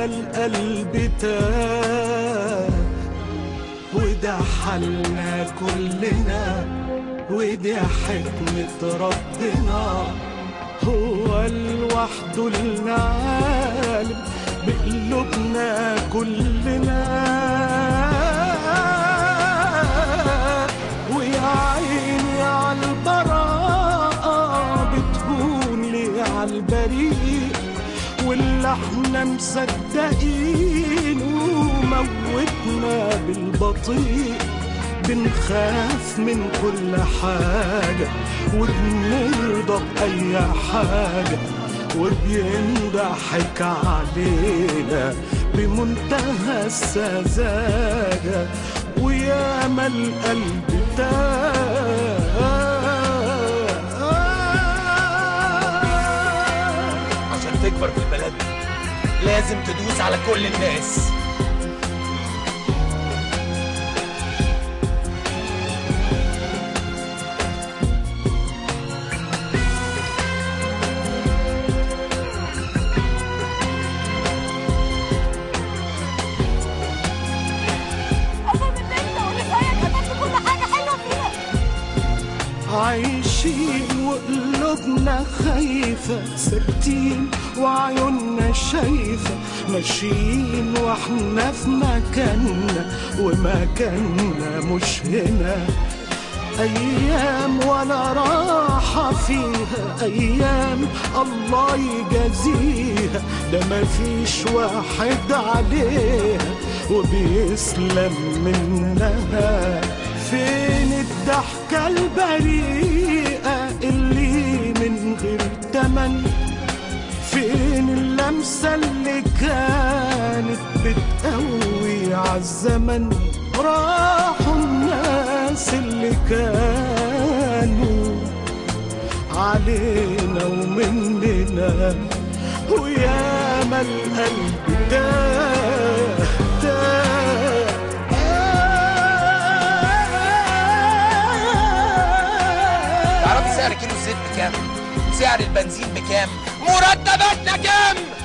ما القلب تاه وده حالنا كلنا ودي حكمة ربنا هو لوحده العالم بقلوبنا كلنا ويا عيني عالبراءة بتهون لي عالبريء واللي احنا مصدقين وموتنا بالبطيء بنخاف من كل حاجة وبنرضى بأي حاجة وبينضحك علينا بمنتهى السذاجة وياما القلب تاه عشان تكبر في البلد لازم تدوس على كل الناس أفهم إن أنت واللي زيك قتلت كل حاجة حلوة فيها عايشين وقلوبنا خايفة ساكتين وعيوننا شايفة ماشيين واحنا في مكاننا ومكاننا مش هنا أيام ولا راحة فيها أيام الله يجازيها ده مفيش واحد عليها وبيسلم منها فين الضحكة البريئة اللي من غير تمن فين اللمسة اللي كانت بتقوي عالزمن راحوا الناس اللي كانوا علينا ومننا وياما القلب تاه تاه تعرفي سعر كيلو الزيت بكام؟ سعر البنزين بكام؟ مرتباتنا كام؟